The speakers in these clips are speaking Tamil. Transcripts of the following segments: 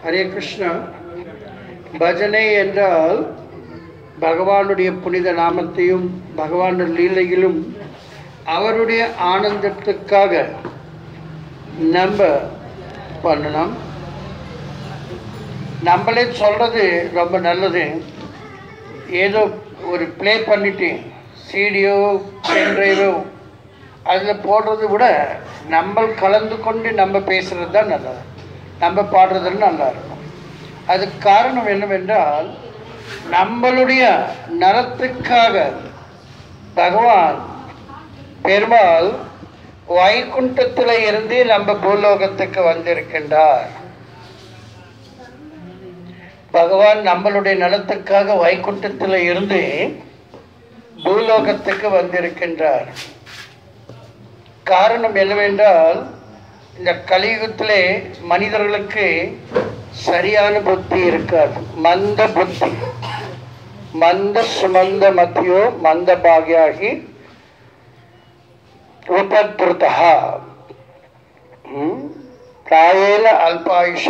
ஹரே கிருஷ்ணா பஜனை என்றால் பகவானுடைய புனித நாமத்தையும் பகவானுடைய லீலையிலும் அவருடைய ஆனந்தத்துக்காக நம்ம பண்ணணும் நம்மளே சொல்கிறது ரொம்ப நல்லது ஏதோ ஒரு ப்ளே பண்ணிட்டு சீடியோ பென்ட்ரைவோ அதில் போடுறதை விட நம்ம கலந்து கொண்டு நம்ம பேசுகிறது தான் நல்லது நம்ம பாடுறது நல்லா இருக்கும் அதுக்கு காரணம் என்னவென்றால் நம்மளுடைய நலத்துக்காக பகவான் பெருமாள் வைகுண்டத்தில் இருந்து நம்ம பூலோகத்துக்கு வந்திருக்கின்றார் பகவான் நம்மளுடைய நலத்துக்காக வைகுண்டத்தில் இருந்து பூலோகத்துக்கு வந்திருக்கின்றார் காரணம் என்னவென்றால் இந்த கலியுகத்திலே மனிதர்களுக்கு சரியான புத்தி இருக்காது மந்த புத்தி மந்த சுமந்த மத்தியோ மந்த பாகியாகி உபத்ருதா பிராயேன அல்பாயுஷ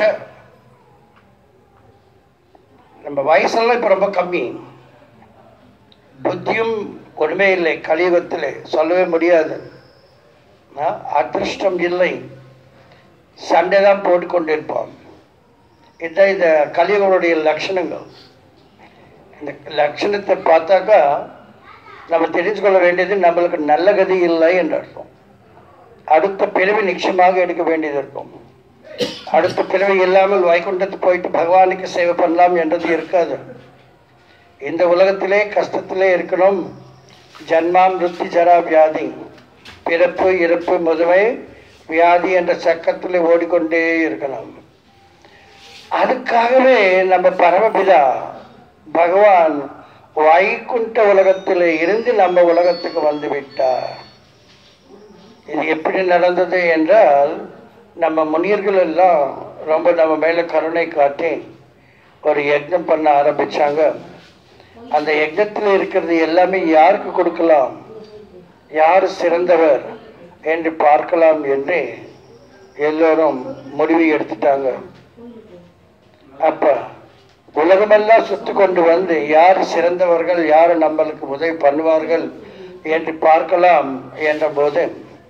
நம்ம வயசெல்லாம் இப்போ ரொம்ப கம்மி புத்தியும் ஒன்றுமே இல்லை கலியுகத்தில் சொல்லவே முடியாது ஆ, அதிர்ஷ்டம் இல்லை சண்டை தான் போட்டுக்கொண்டிருப்போம் இதுதான் இந்த கலியுகனுடைய லட்சணங்கள் இந்த லட்சணத்தை பார்த்தாக்கா நம்ம தெரிஞ்சு கொள்ள வேண்டியது நம்மளுக்கு நல்ல கதி இல்லை என்று அர்த்தம் அடுத்த பிறவி நிச்சயமாக எடுக்க வேண்டியது இருக்கும் அடுத்த பிறவி இல்லாமல் வைகுண்டத்து போயிட்டு பகவானுக்கு சேவை பண்ணலாம் என்றது இருக்காது இந்த உலகத்திலே கஷ்டத்திலே இருக்கணும் ஜன்மா மிருத்தி ஜரா வியாதி பிறப்பு இறப்பு முதுமை வியாதி என்ற சக்கத்தில் ஓடிக்கொண்டே இருக்கணும் அதுக்காகவே நம்ம பரமபிதா பகவான் வைகுண்ட உலகத்தில் இருந்து நம்ம உலகத்துக்கு வந்து விட்டார் இது எப்படி நடந்தது என்றால் நம்ம முனியர்கள் எல்லாம் ரொம்ப நம்ம மேலே கருணை காட்டி ஒரு யஜ்ஞம் பண்ண ஆரம்பிச்சாங்க அந்த யஜ்ஞத்தில் இருக்கிறது எல்லாமே யாருக்கு கொடுக்கலாம் யார் சிறந்தவர் என்று பார்க்கலாம் என்று எல்லோரும் முடிவு எடுத்துட்டாங்க அப்ப உலகமெல்லாம் சுத்தி கொண்டு வந்து யார் சிறந்தவர்கள் யார் நம்மளுக்கு உதவி பண்ணுவார்கள் என்று பார்க்கலாம் என்ற போது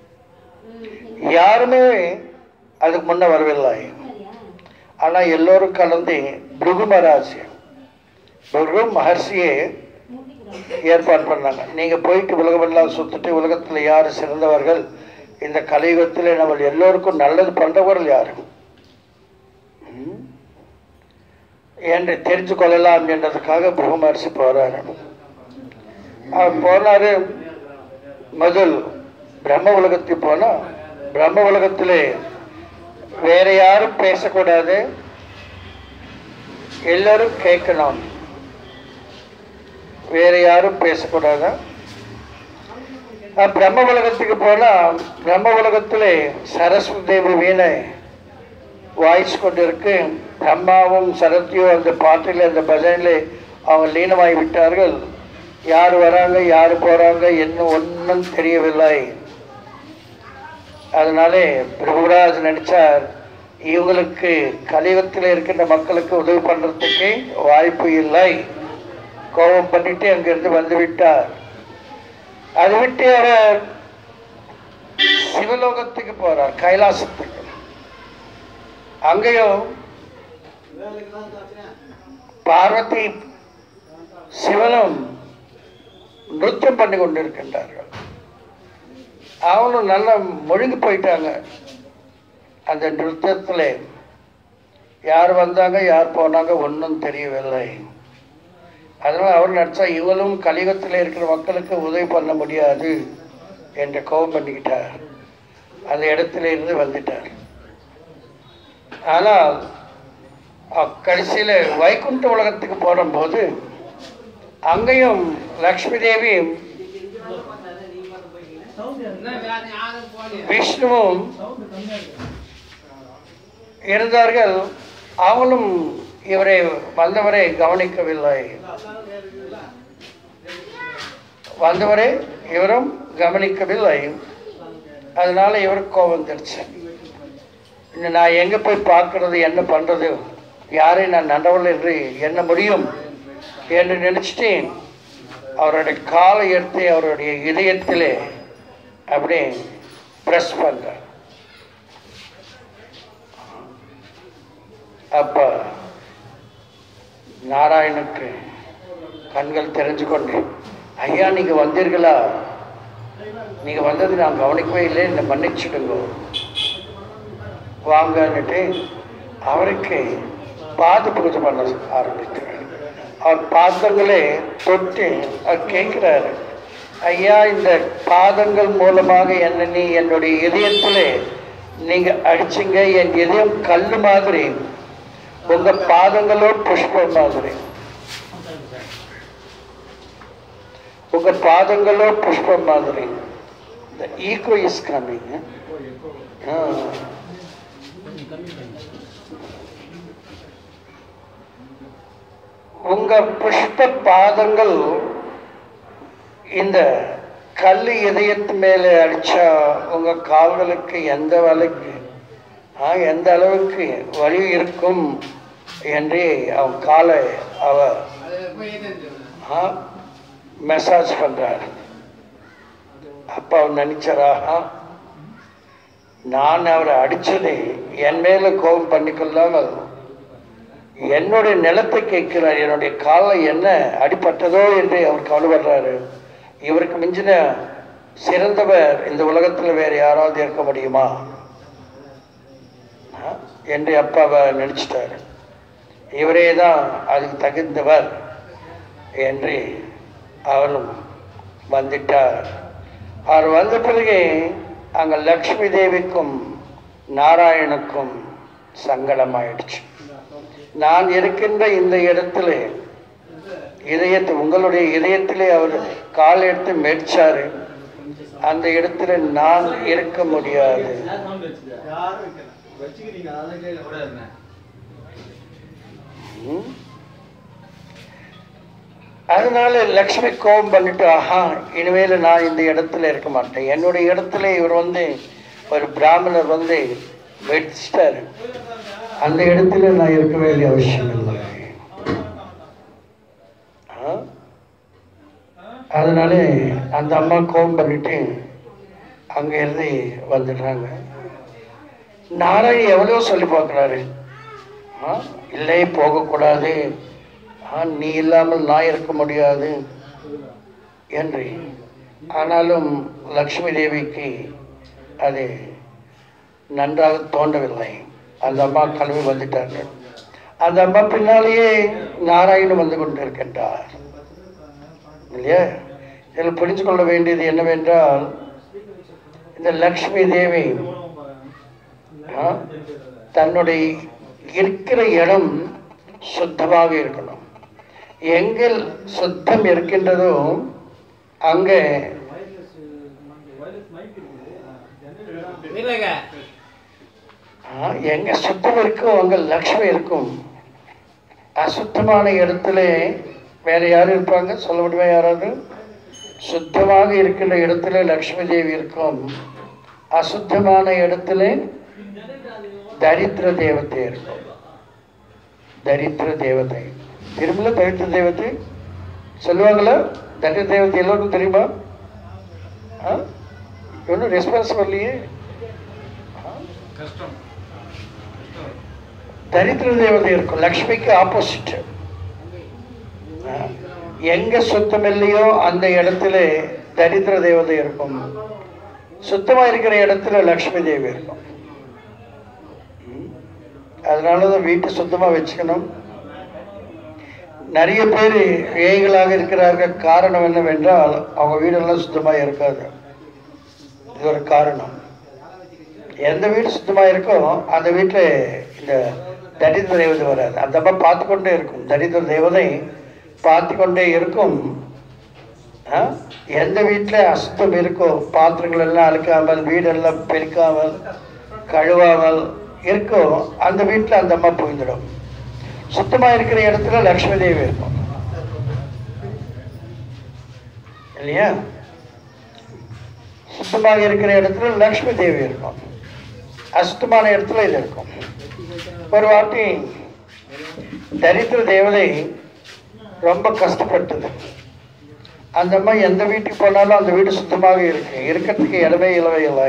யாருமே அதுக்கு முன்ன வரவில்லை ஆனால் எல்லோரும் கலந்து பிருகு மகாராஜ் பிருகு மகர்ஷியே ஏற்பாடு பண்ணாங்க நீங்கள் போயிட்டு உலகமெல்லாம் சுற்றிட்டு உலகத்தில் யார் சிறந்தவர்கள் இந்த கலியுகத்தில் நம்ம எல்லோருக்கும் நல்லது பண்ணுறவர்கள் யார் ம்? என்று தெரிஞ்சு கொள்ளலாம் என்றதுக்காக பிருகு மகர்ஷி போகிறாரு அவர் போனார் முதல் பிரம்ம உலகத்துக்கு போனால் பிரம்ம உலகத்திலே வேற யாரும் பேசக்கூடாது எல்லாரும் கேட்கணும் வேற யாரும் பேசக்கூடாது அஹ் பிரம்ம உலகத்துக்கு போனால் பிரம்ம உலகத்திலே சரஸ்வதி தேவி வீணை வாய்ஸ் கொண்டிருக்கு பிரம்மாவும் சரத்தியும் அந்த பாட்டில் அந்த பஜனில் அவங்க லீனமாகி விட்டார்கள் யார் வராங்க யார் போகிறாங்க என்ன ஒன்றும் தெரியவில்லை அதனாலே பிரபுராஜ் நடித்தார் இவங்களுக்கு கலியுகத்தில் இருக்கின்ற மக்களுக்கு உதவி பண்ணுறதுக்கு வாய்ப்பு இல்லை கோபம் பண்ணிட்டு அங்கிருந்து வந்து விட்டார் அது விட்டு அவர் சிவலோகத்துக்கு போறார் கைலாசத்துக்கு அங்கேயும் பார்வதி சிவனும் நிருத்தம் பண்ணி கொண்டிருக்கின்றார்கள் அவனும் நல்லா முழுங்கி போயிட்டாங்க அந்த நிருத்தத்தில் யார் வந்தாங்க யார் போனாங்க ஒன்றும் தெரியவில்லை அதனால் அவர் நினச்சா இவளும் கலியுகத்தில் இருக்கிற மக்களுக்கு உதவி பண்ண முடியாது என்று கோபம் பண்ணிக்கிட்டார் அந்த இடத்துல இருந்து வந்துட்டார் ஆனால் கடைசியில் வைகுண்ட உலகத்துக்கு போடும்போது அங்கேயும் லக்ஷ்மி தேவி விஷ்ணுவும் இருந்தார்கள் அவங்களும் இவரை வந்தவரை கவனிக்கவில்லை வந்தவரை இவரும் கவனிக்கவில்லை அதனால இவருக்கு கோபம் வந்துடுச்சு இன்னும் நான் எங்கே போய் பார்க்கறது என்ன பண்ணுறது யாரை நான் நல்லவள் என்று எண்ண முடியும் என்று நினைச்சிட்டேன் அவருடைய காலை எடுத்து அவருடைய இதயத்திலே அப்படியே ப்ரெஸ் பண்ணுறார் அப்போ நாராயணுக்கு கண்கள் தெரிஞ்சு கொண்டு ஐயா நீங்கள் வந்தீர்களா நீங்கள் வந்தது நான் கவனிக்கவே இல்லை என்னை மன்னிச்சுடுங்க வாங்கன்னுட்டு அவருக்கு பாத பூஜை பண்ண ஆரம்பிக்கிறார் அவர் பாதங்களே தொட்டு அவர் கேட்குறாரு ஐயா இந்த பாதங்கள் மூலமாக என்ன நீ என்னுடைய இதயத்திலே நீங்கள் அடிச்சிங்க என் இதயம் கல் மாதிரி உங்கள் பாதங்களோ புஷ்பம் மாதிரி உங்கள் பாதங்களோ புஷ்பம் மாதிரி இந்த ஈகோ இஸ் கம்மிங் உங்க புஷ்ப பாதங்கள் இந்த கல் இதயத்து மேலே அடிச்சா உங்க கால்களுக்கு எந்த வலைக்கு ஆ, எந்த அளவுக்கு வலி இருக்கும் என்று அவன் காலை அவ மெசேஜ் பண்றார் அப்ப அவன் நினைச்சாரா ஆ, நான் அவரை அடிச்சது என் மேல கோபம் பண்ணிக்கொள்ளாமல் என்னுடைய நிலத்தை கேட்கிறார் என்னுடைய காலில் என்ன அடிபட்டதோ என்று அவர் கவலைப்படுறாரு இவருக்கு மிஞ்சின சிறந்தவர் இந்த உலகத்தில் வேறு யாராவது இருக்க முடியுமா ஆ? என்று அப்பாவை நினச்சிட்டாரு இவரே தான் அதுக்கு தகுந்தவர் என்று அவரும் வந்துட்டார் அவர் வந்த பிறகு அங்கே லக்ஷ்மி தேவிக்கும் நாராயணுக்கும் சங்கடமாயிடுச்சு நான் இருக்கின்ற இந்த இடத்திலே இதயத்தை உங்களுடைய இதயத்திலே அவர் கால் எடுத்து மெடிச்சாரு அந்த இடத்துல நான் இருக்க முடியாது ம்? அதனால லக்ஷ்மி கோபம் பண்ணிட்டு ஆஹா இனிமேல் நான் இந்த இடத்துல இருக்க மாட்டேன் என்னுடைய இடத்துல இவர் வந்து ஒரு பிராமணர் வந்து வெடிச்சிட்டாரு அந்த இடத்துல நான் இருக்க வேண்டிய அவசியம் இல்லை ஆ? அதனால அந்த அம்மா கோபம் பண்ணிட்டு அங்க இருந்து வந்துடுறாங்க நாராயண் எவ்வளோ சொல்லி பார்க்குறாரு ஆ இல்லை போகக்கூடாது ஆ நீ இல்லாமல் நான் இருக்க முடியாது என்று ஆனாலும் லக்ஷ்மி தேவிக்கு அது நன்றாக தோன்றவில்லை அந்த அம்மா கிளம்பி வந்துட்டார்கள் அந்த அம்மா பின்னாலேயே நாராயணன் வந்து கொண்டிருக்கின்றார் இல்லையா இதில் புரிந்து கொள்ள வேண்டியது என்னவென்றால் இந்த லக்ஷ்மி தேவி ஆ, தன்னுடைய இருக்கிற இடம் சுத்தமாக இருக்கணும் எங்கள் சுத்தம் இருக்கின்றதோ அங்கே ஆ, எங்க சுத்தம் இருக்கும் அங்க லக்ஷ்மி இருக்கும் அசுத்தமான இடத்துல வேற யாரும் இருப்பாங்க சொல்ல முடியுமா யாராவது சுத்தமாக இருக்கின்ற இடத்துல லக்ஷ்மி தேவி இருக்கும் அசுத்தமான இடத்துல தரித்திர தேவதை இருக்கும் தரித்திர தேவதை திருமல தரித்திர தேவதை சொல்லுவாங்களா தரித்திர தேவதை எல்லோருக்கும் தெரியுமா ஆ ஒன்றும் ரெஸ்பான்ஸ் வரலையே தரித்திர தேவதை இருக்கும் லக்ஷ்மிக்கு ஆப்போசிட் எங்க சுத்தம் இல்லையோ அந்த இடத்துல தரித்திர தேவதை இருக்கும் சுத்தமா இருக்கிற இடத்துல லக்ஷ்மி தேவி இருக்கும் ம். அதனாலதான் வீட்டை சுத்தமா வச்சுக்கணும் நிறைய பேர் ஏய்களாக இருக்கிறார்கள் காரணம் என்னவென்றால் அவங்க வீடெல்லாம் சுத்தமா இருக்காது இது ஒரு காரணம் எந்த வீடு சுத்தமா இருக்கோ அந்த வீட்டில் இந்த தரித்திர தேவதை வராது அந்த அம்மா பார்த்து கொண்டே இருக்கும் தரித்திர தேவதை பார்த்து கொண்டே இருக்கும் ஆ? எந்த வீட்டில் அசுத்தம் இருக்கோ பாத்திரங்கள் எல்லாம் அழுக்காமல் வீடெல்லாம் பெருக்காமல் கழுவாமல் இருக்கோ அந்த வீட்டில் அந்த அம்மா போய்ந்துடும் சுத்தமாக இருக்கிற இடத்துல லக்ஷ்மி தேவி இருக்கும் இல்லையா சுத்தமாக இருக்கிற இடத்துல லக்ஷ்மி தேவி இருக்கும் அசுத்தமான இடத்துல இது இருக்கும் ஒரு வாட்டி தரித்திர தேவதை ரொம்ப கஷ்டப்பட்டது அந்த அம்மா எந்த வீட்டுக்கு போனாலும் அந்த வீடு சுத்தமாக இருக்கு இருக்கிறதுக்கு இடமே இல்லவே இல்லை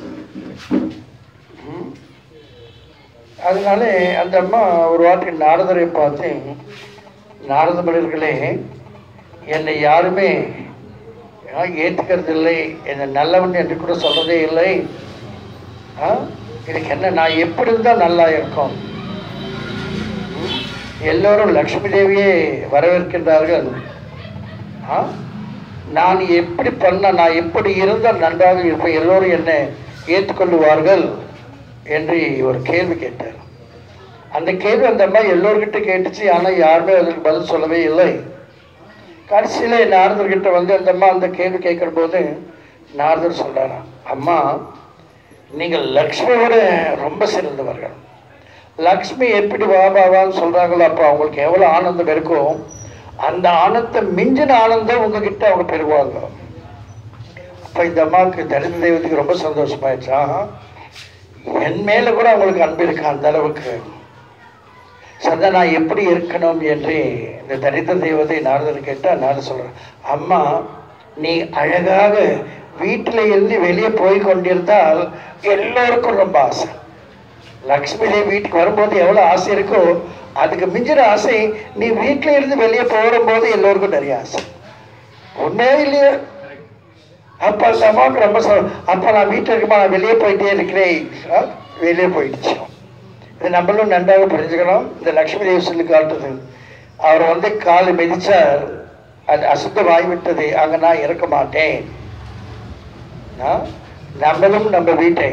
ம். அதனால அந்த அம்மா ஒரு வாட்டி நாரதரை பார்த்து நாரத மனிதர்களே என்னை யாருமே ஆ, ஏத்துக்கிறது இல்லை என்னை நல்லவன் என்று கூட சொல்றதே இல்லை ஆ, இதுக்கு என்ன நான் எப்படி இருந்தால் நல்லா இருக்கும் ம்? எல்லோரும் லக்ஷ்மி தேவியே வரவேற்கின்றார்கள் ஆ? நான் எப்படி பண்ண நான் எப்படி இருந்தால் நன்றாக இருப்பேன் எல்லோரும் என்னை ஏற்றுக்கொள்ளுவார்கள் என்று ஒரு கேள்வி கேட்டார் அந்த கேள்வி அந்த அம்மா எல்லோர்கிட்ட கேட்டுச்சு ஆனால் யாருமே அதுக்கு பதில் சொல்லவே இல்லை கடைசியில் நாரதர்கிட்ட வந்து அந்த அம்மா அந்த கேள்வி கேட்குற போது நாரதர் சொல்றாராம் அம்மா நீங்கள் லக்ஷ்மியோட ரொம்ப சிறந்தவர்கள் லக்ஷ்மி எப்படி வா வா வான்னு சொல்கிறாங்களோ அப்போ அவங்களுக்கு எவ்வளோ ஆனந்தம் இருக்கும் அந்த ஆனந்தத்தை மிஞ்சின ஆனந்தம் உங்ககிட்ட அவங்க பெறுவாங்க அப்போ இந்த அம்மாவுக்கு தரித்திர தெய்வத்துக்கு ரொம்ப சந்தோஷமாயிடுச்சா என் மேலே கூட அவங்களுக்கு அன்பு இருக்கு அந்த அளவுக்கு சந்தா நான் எப்படி இருக்கணும் என்று இந்த தரித்திர தெய்வத்தை நாரதர் கேட்டால் நான் சொல்கிறேன் அம்மா நீ அழகாக வீட்டில் இருந்து வெளியே போய் கொண்டிருந்தால் எல்லோருக்கும் ரொம்ப ஆசை லக்ஷ்மி தேவி வீட்டுக்கு வரும்போது எவ்வளோ ஆசை இருக்கோ அதுக்கு மிஞ்சின ஆசை நீ வீட்டில் இருந்து வெளியே போகும்போது எல்லோருக்கும் நிறைய ஆசை உண்மையே இல்லையா அப்போ அந்த அம்மாவுக்கு ரொம்ப சொல் அப்போ நான் வீட்டில் இருக்குமா நான் வெளியே போயிட்டே இருக்கிறேன் ஆ, வெளியே போயிடுச்சு இது நம்மளும் நன்றாக புரிஞ்சுக்கணும் இந்த லக்ஷ்மி தேவி சொல்லி காட்டுது அவர் வந்து காலை மிதிச்சார் அது அசுத்தமாகிவிட்டது அங்கே நான் இருக்க மாட்டேன் ஆ? நம்மளும் நம்ம வீட்டை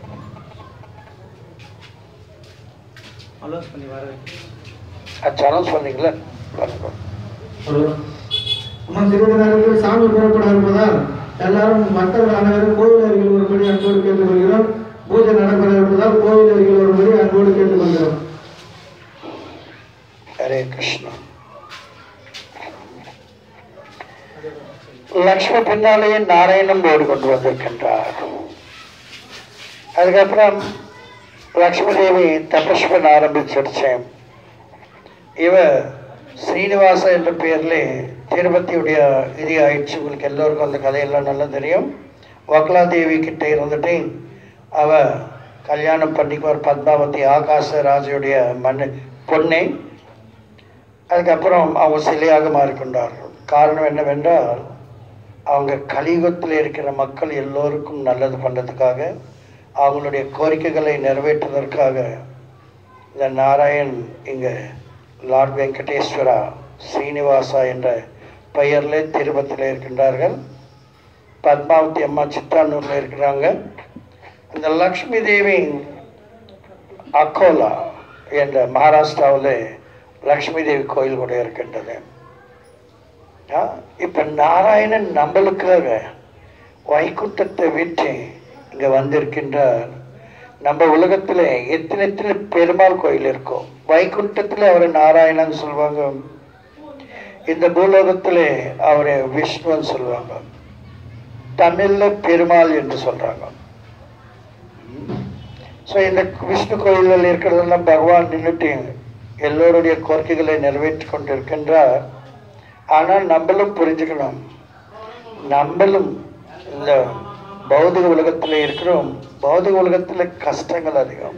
அலோஸ் பண்ணி வர அச்சாரம் சொன்னீங்களே பாருங்க. ஹலோ அம்மா திருவிழாவில் சாமி புறப்பட இருப்பதால் எல்லாரும் மக்கள் அனைவரும் கோவில் அருகில் வரும்படி அன்போடு கேட்டுக்கொள்கிறோம் பூஜை நடைபெற இருப்பதால் கோவில் அருகில் வரும்படி அன்போடு கேட்டுக்கொள்கிறோம் ஹரே கிருஷ்ணா லக்ஷ்மி பின்னாலேயே நாராயணன் போடு கொண்டு வந்திருக்கின்றார் அதுக்கப்புறம் லக்ஷ்மி தேவி தபஸ் பண்ண ஆரம்பிச்சிருச்சேன் இவ ஸ்ரீனிவாச என்ற பெயரில் திருப்பதியுடைய இது ஆயிடுச்சு உங்களுக்கு எல்லோருக்கும் அந்த கதையெல்லாம் நல்லா தெரியும் வக்லாதேவி கிட்ட இருந்துட்டு அவ கல்யாணம் பண்ணிக்குவார் பத்மாவதி ஆகாச ராஜுடைய மண் பொண்ணை அதுக்கப்புறம் அவங்க சிலையாக மாறிக்கொண்டார்கள் காரணம் என்னவென்றால் அவங்க கலியுகத்தில் இருக்கிற மக்கள் எல்லோருக்கும் நல்லது பண்ணுறதுக்காக அவங்களுடைய கோரிக்கைகளை நிறைவேற்றுவதற்காக இந்த நாராயண் இங்கே லார்ட் வெங்கடேஸ்வரா ஸ்ரீனிவாசா என்ற பெயரில் திருப்பத்தில் இருக்கின்றார்கள் பத்மாவதி அம்மா சித்தானூரில் இருக்கிறாங்க இந்த லக்ஷ்மி தேவி அக்கோலா என்ற மகாராஷ்டிராவில் லக்ஷ்மி தேவி கோயில் கூட இருக்கின்றது ஆ, இப்ப நாராயணன் நம்மளுக்காக வைகுண்டத்தை விட்டு இங்க வந்திருக்கின்றார் நம்ம உலகத்துல எத்தனை எத்தனை பெருமாள் கோயில் இருக்கும் வைகுண்டத்துல அவரை நாராயணன் சொல்லுவாங்க இந்த பூலோகத்துல அவரை விஷ்ணுன்னு சொல்லுவாங்க தமிழ்ல பெருமாள் என்று சொல்றாங்க ஸோ இந்த விஷ்ணு கோயிலில் இருக்கிறதெல்லாம் பகவான் நின்றுட்டு எல்லோருடைய கோரிக்கைகளை நிறைவேற்றி கொண்டிருக்கின்றார் ஆனால் நம்மளும் புரிஞ்சுக்கணும் நம்மளும் இந்த பௌதிக உலகத்தில் இருக்கிறோம் பௌதிக உலகத்தில் கஷ்டங்கள் அதிகம்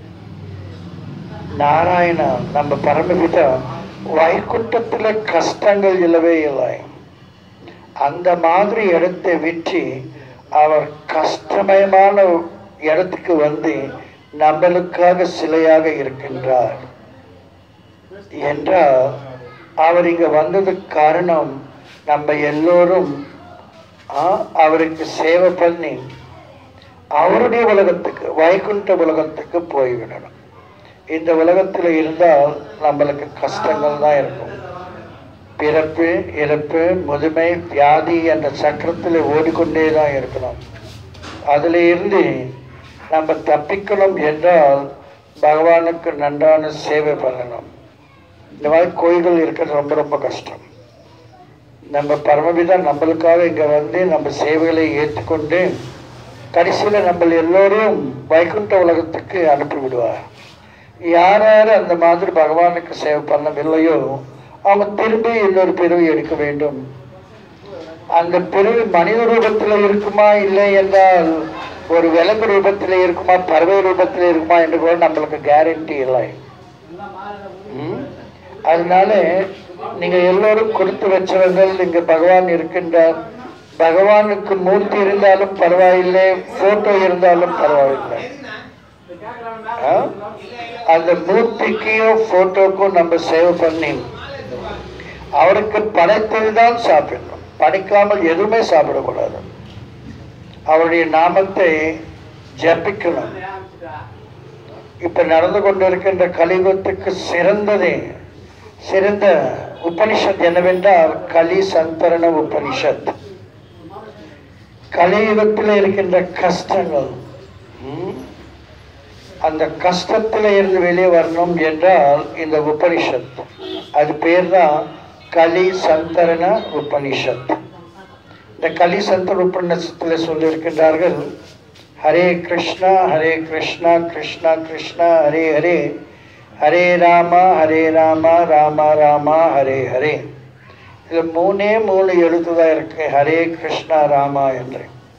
நாராயணா நம்ம பரமபிதா வைகுண்டத்தில் கஷ்டங்கள் இல்லவே இல்லை அந்த மாதிரி இடத்தை விட்டு அவர் கஷ்டமயமான இடத்துக்கு வந்து நம்மளுக்காக சிலையாக இருக்கின்றார் என்றால் அவர் இங்க வந்ததுக்கு காரணம் நம்ம எல்லோரும் ஆ, அவருக்கு சேவை பண்ணி அவருடைய உலகத்துக்கு வைகுண்ட உலகத்துக்கு போய்விடணும் இந்த உலகத்தில் இருந்தால் நம்மளுக்கு கஷ்டங்கள் தான் இருக்கும் பிறப்பு இறப்பு முதுமை வியாதி என்ற சக்கரத்தில் ஓடிக்கொண்டே தான் இருக்கணும் அதில் இருந்து நம்ம தப்பிக்கணும் என்றால் பகவானுக்கு நன்றான சேவை பண்ணணும் இந்த மாதிரி கோயில்கள் இருக்கிறது ரொம்ப ரொம்ப கஷ்டம் நம்ம பரமபிதா நம்மளுக்காக இங்கே வந்து நம்ம சேவைகளை ஏற்றுக்கொண்டு கடைசியில் நம்ம எல்லோரும் வைகுண்ட உலகத்துக்கு அனுப்பி விடுவார் யார் யார் அந்த மாதிரி பகவானுக்கு சேவை பண்ணவில்லையோ அவங்க திரும்பி இன்னொரு பிறவி எடுக்க வேண்டும் அந்த பிறவி மனித ரூபத்தில் இருக்குமா இல்லை என்றால் ஒரு விலங்கு ரூபத்தில் இருக்குமா பறவை ரூபத்தில் இருக்குமா என்று கூட நம்மளுக்கு கேரண்டி இல்லை ம்? அதனால நீங்க எல்லோரும் கொடுத்து வச்சவர்கள் இங்க பகவான் இருக்கின்றார் பகவானுக்கு மூர்த்தி இருந்தாலும் பரவாயில்லை போட்டோ இருந்தாலும் பரவாயில்லை ஆ? அந்த மூர்த்திக்கும் போட்டோக்கும் நம்ம சேவை பண்ணி அவருக்கு படைத்தது தான் சாப்பிடணும் படைக்காமல் எதுவுமே சாப்பிடக்கூடாது அவருடைய நாமத்தை ஜபிக்கணும் இப்ப நடந்து கொண்டிருக்கின்ற கலியுகத்துக்கு சிறந்ததே சிறந்த உபனிஷத் என்னவென்றால் கலி சந்தரண உபனிஷத் கலியுகத்தில் இருக்கின்ற கஷ்டங்கள் ம், அந்த கஷ்டத்தில் இருந்து வெளியே வரணும் என்றால் இந்த உபனிஷத் அது பேர் தான் கலி சந்தரண உபனிஷத் இந்த கலி சந்தர உபநிஷத்தில் சொல்லியிருக்கின்றார்கள் ஹரே கிருஷ்ணா ஹரே கிருஷ்ணா கிருஷ்ணா கிருஷ்ணா ஹரே ஹரே ஹரே ராமா ஹரே ராமா ராமா ராமா ஹரே ஹரே இது மூணே மூணு எழுத்து தான் இருக்கு ஹரே கிருஷ்ணா ராமா என்று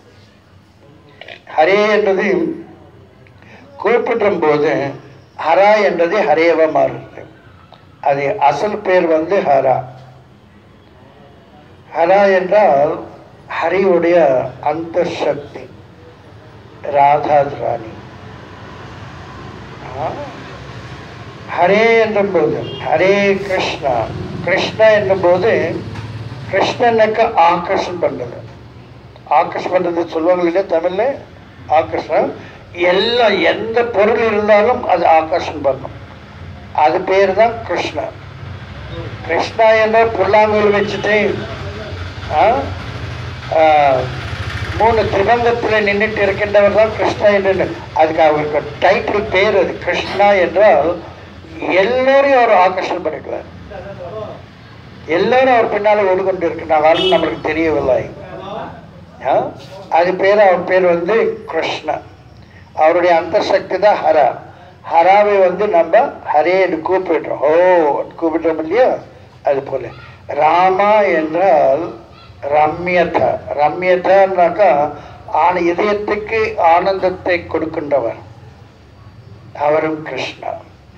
ஹரே என்றது குறிப்பிடும் போது ஹரா என்றது ஹரேவா மாறுது அது அசல் பேர் வந்து ஹரா ஹரா என்றால் ஹரியுடைய அந்த சக்தி ராதா ராணி ஆ? ஹரே என்றும்போது ஹரே கிருஷ்ணா கிருஷ்ணா என்னும்போது கிருஷ்ணனுக்கு ஆகர்ஷன் பண்றது ஆகர்ஷன் பண்றது சொல்லுவாங்க இல்லையா தமிழ்ல ஆகர்ஷன் எல்லாம் எந்த பொருள் இருந்தாலும் அது ஆகர்ஷன் பண்ணும் அது பேர் தான் கிருஷ்ணா கிருஷ்ணா என்ற புல்லாங்குழல் வச்சுட்டு ஆ, ஆ, மூணு திரிபங்கத்தில் நின்றுட்டு இருக்கின்றவர் தான் கிருஷ்ணா என்று அதுக்கு அவருக்கு டைட்டில் பேர் அது கிருஷ்ணா என்றால் எல்லோரையும் அவர் ஆகர்ஷணம் பண்ணிக்கிறார் எல்லாரும் அவர் பின்னால ஓடிக்கொண்டு இருக்கின்றாங்க ஆனால் நம்மளுக்கு தெரியவில்லை ஆ? அது பேர் அவர் பேர் வந்து கிருஷ்ணா அவருடைய அந்த சக்தி தான் ஹரா ஹராவை வந்து நம்ம ஹரேன்னு கூப்பிடுறோம் ஓ கூப்பிடுறோம் இல்லையா அது போல ராமா என்றால் ரம்யதா ரம்யதான்னாக்கா ஆன இதயத்துக்கு ஆனந்தத்தை கொடுக்கின்றவர் அவரும் கிருஷ்ணா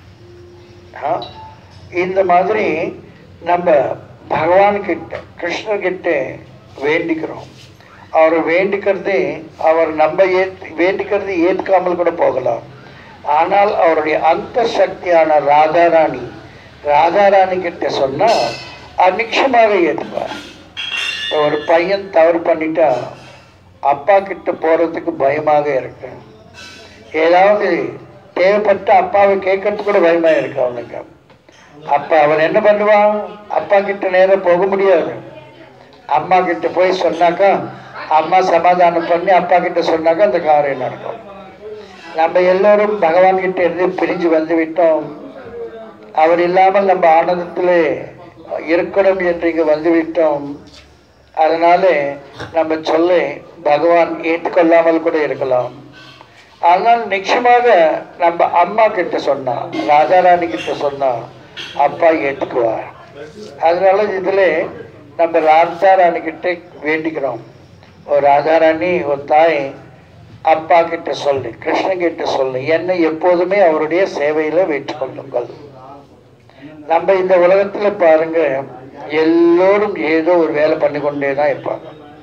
ஆ? இந்த மாதிரி நம்ம பகவான் கிட்ட கிருஷ்ணர் கிட்ட வேண்டிக்கிறோம் அவர் வேண்டிக்கிறது அவர் நம்ம ஏத் வேண்டிக்கிறது ஏற்காமல் கூட போகலாம் ஆனால் அவருடைய அந்த சக்தியான ராதாராணி ராதாராணி கிட்ட சொன்னா அநிச்சயமாக ஏற்றுப்பார் இப்போ ஒரு பையன் தவறு பண்ணிட்டா அப்பா கிட்ட போறதுக்கு பயமாக இருக்கு ஏதாவது தேவைப்பட்ட அப்பாவை கேட்கறதுக்கு கூட பயமா இருக்கு அவனுக்கு அப்ப அவன் என்ன பண்ணுவான் அப்பா கிட்ட நேரம் போக முடியாது அம்மா கிட்ட போய் சொன்னாக்கா அம்மா சமாதானம் பண்ணி அப்பா கிட்ட சொன்னாக்கா அந்த காரியம் நடக்கும் நம்ம எல்லோரும் பகவான் கிட்ட இருந்து பிரிஞ்சு வந்து விட்டோம் அவர் இல்லாமல் நம்ம ஆனந்தத்திலே இருக்கணும் என்று இங்கு வந்து விட்டோம் அதனால நம்ம சொல்ல பகவான் ஏற்றுக்கொள்ளாமல் கூட இருக்கலாம் ஆனால் நிச்சயமாக நம்ம அம்மா கிட்ட சொன்னா ராஜாராணி கிட்ட சொன்னா அப்பா ஏற்றுக்குவார் அதனால இதுல நம்ம ராஜாராணி கிட்ட வேண்டிக்கிறோம் ஒரு ராஜாராணி ஒரு தாய் அப்பா கிட்ட சொல்லு கிருஷ்ணன் கிட்ட சொல்லு என்னை எப்போதுமே அவருடைய சேவையில வைத்துக் கொள்ளுங்கள் நம்ம இந்த உலகத்துல பாருங்க எல்லோரும் ஏதோ ஒரு வேலை பண்ணி கொண்டே தான் இருப்பாங்க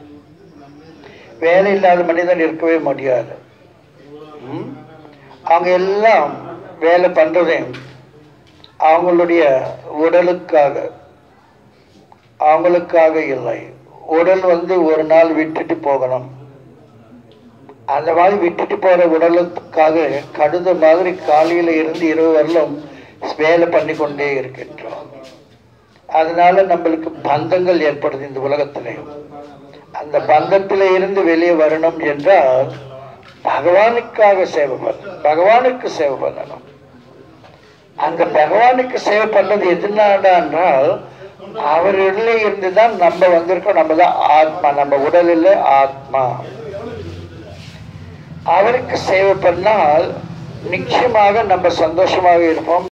வேலை இல்லாத மனிதன் இருக்கவே முடியாது ம்? அவங்க எல்லாம் வேலை பண்றதே அவங்களுடைய உடலுக்காக அவங்களுக்காக இல்லை உடல் வந்து ஒரு நாள் விட்டுட்டு போகணும் அந்த மாதிரி விட்டுட்டு போற உடலுக்காக கடுத மாதிரி காலையில இருந்து இரவு வரலும் வேலை பண்ணி கொண்டே இருக்கின்றோம் அதனால நம்மளுக்கு பந்தங்கள் ஏற்படுது இந்த உலகத்திலே அந்த பந்தத்திலே இருந்து வெளியே வரணும் என்றால் பகவானுக்காக சேவை பண்ணணும் பகவானுக்கு சேவை பண்ணணும் அந்த பகவானுக்கு சேவை பண்ணது எதுனால என்றால் அவரிடல இருந்து தான் நம்ம வந்திருக்கோம் நம்ம தான் ஆத்மா நம்ம உடலில் ஆத்மா அவருக்கு சேவை பண்ணால் நிச்சயமாக நம்ம சந்தோஷமாக இருப்போம்